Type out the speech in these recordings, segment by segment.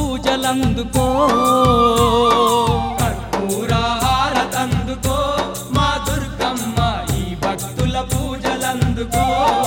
పూజలందుకో కర్పూరహారతందుకో మా దుర్గమ్మ ఈ భక్తుల పూజలందుకో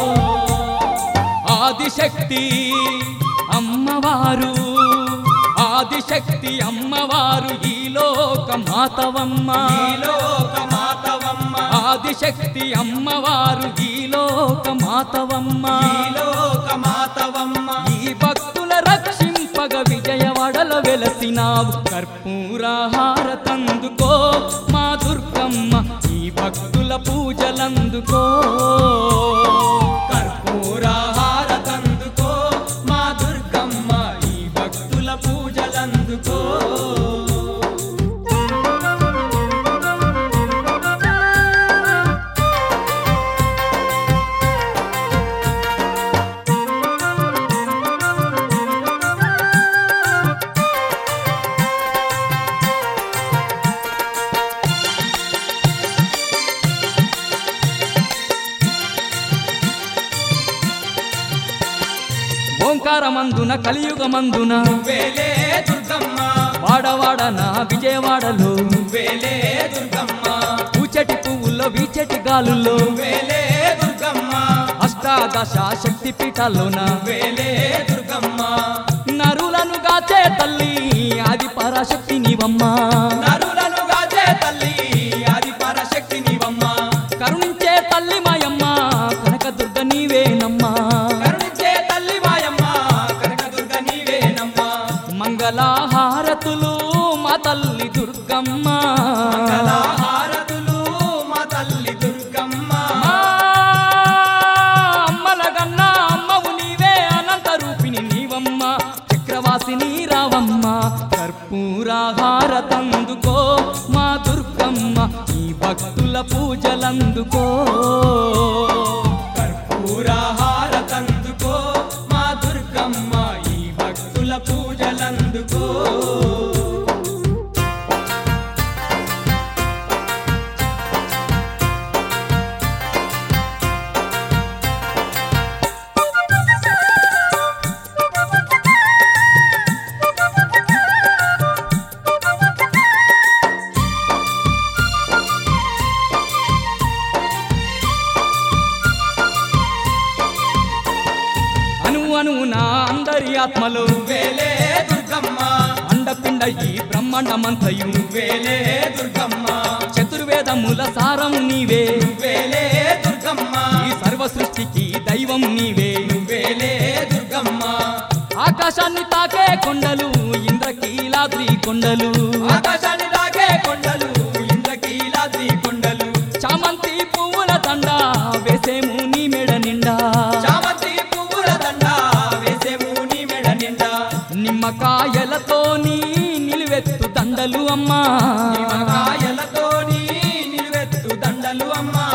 ఆదిశక్తి అమ్మవారు ఆదిశక్తి అమ్మవారు ఈ లోక మాతవమ్మ ఈ లోక మాతవమ్మ ఆదిశక్తి అమ్మవారు ఈ లోక మాతవమ్మ ఈ లోక మాతవమ్మ ఈ భక్తుల రక్షింపగ విజయవాడలో వెలసినావు కర్పూరహారతందుకో మా దుర్గమ్మ ఈ భక్తుల పూజలందుకో కర్పూరహారతందుకో మా దుర్గమ్మ ఈ భక్తుల పూజలందుకో ఓంకారమందున కలియుగమందున వేలే దుర్గమ్మ వాడవాడన విజయవాడలో వేలే దుర్గమ్మ పూచటి పువ్వుల్లో వీచటి గాలుల్లో వేలే దుర్గమ్మ అష్టాదశ శక్తి పీఠాల్లోన వేలే దుర్గమ్మ నరులను గాచే తల్లి ఆది పరాశక్తి నీవమ్మ నరులను గాచే తల్లి ఆది పరశక్తి నీవమ్మ కరుణించే తల్లి మాయమ్మ కనకదుర్గ నీవేనమ్మా కరుణించే తల్లి మాయమ్మ కనకదుర్గ నీవేనమ్మ మంగళహారతులు మా తల్లి దుర్గమ్మ మంగళహారతులు మా తల్లి దుర్గమ్మ ఆ, అమ్మల గన్న అమ్మవు నీవే అనంత రూపిణి నీవమ్మ చక్రవాసిని రావమ్మ కర్పూరహారతందుకో మా దుర్గమ్మ ఈ భక్తుల పూజలందుకో కర్పూరహారతందుకో మా దుర్గమ్మ ఈ భక్తుల పూజలందుకో అను అనువున అందరి ఆత్మలో వేలే దుర్గమ్మ అండపిండ ఈ బ్రహ్మాండమంతయు వేలే దుర్గమ్మ చతుర్వేదముల సారం నీవే వేలే దుర్గమ్మ ఈ సర్వ సృష్టికి దైవం నీవే వేలే దుర్గమ్మ ఆకాశాన్ని తాకే కొండలు ఇంద్రకీలాద్రి కొండలు ఆకాశాన్ని తాకే కొండలు ఇంద్రకీలాద్రి కొండలు చామంతి పువ్వుల దండ వేసేము నీ మెడ నిండా చామంతి పువ్వుల దండ వేసేము నీ మెడ నిండా నిమ్మకాయలతో నీ నిలువెత్తు దండలు అమ్మా నిమ్మకాయలతోని నిలువెత్తు దండలు అమ్మా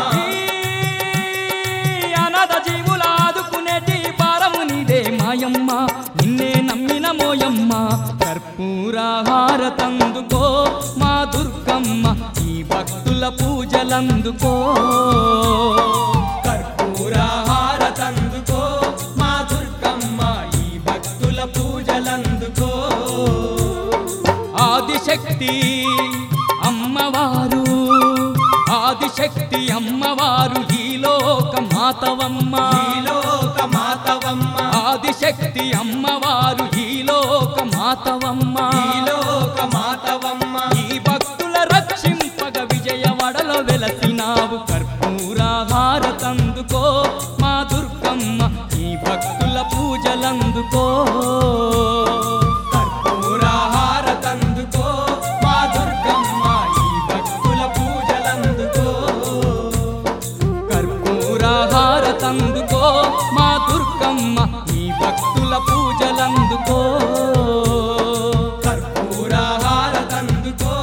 ఈ అనాథ జీవుల ఆదుకునేటి భారము నీదే మాయమ్మ నిన్నే నమ్మిన మోయమ్మ కర్పూరహారతందుకో మా దుర్గమ్మ ఈ భక్తుల పూజలందుకో కర్పూరహారతందుకో మా దుర్గమ్మ ఈ భక్తుల పూజలందుకో ఆదిశక్తి అమ్మవారు ఆదిశక్తి అమ్మవారు ఈ లోక మాతవమ్మ ఈ లోక మాతవమ్మ ఆదిశక్తి అమ్మవారు ఈ లోక మాతవమ్మ ఈ లోక మాతవమ్మ ఈ భక్తుల రక్షింపగ విజయవడలో వెలసినావు కర్పూరహారతందుకో మా దుర్గమ్మ ఈ భక్తుల పూజలందుకో కర్పూరహారతందుకో మా దుర్గమ్మ ఈ భక్తుల పూజలందుకో కర్పూరహారతందుకో మా దుర్గమ్మ ఈ భక్తుల పూజలందుకో కర్పూరహారతందుకో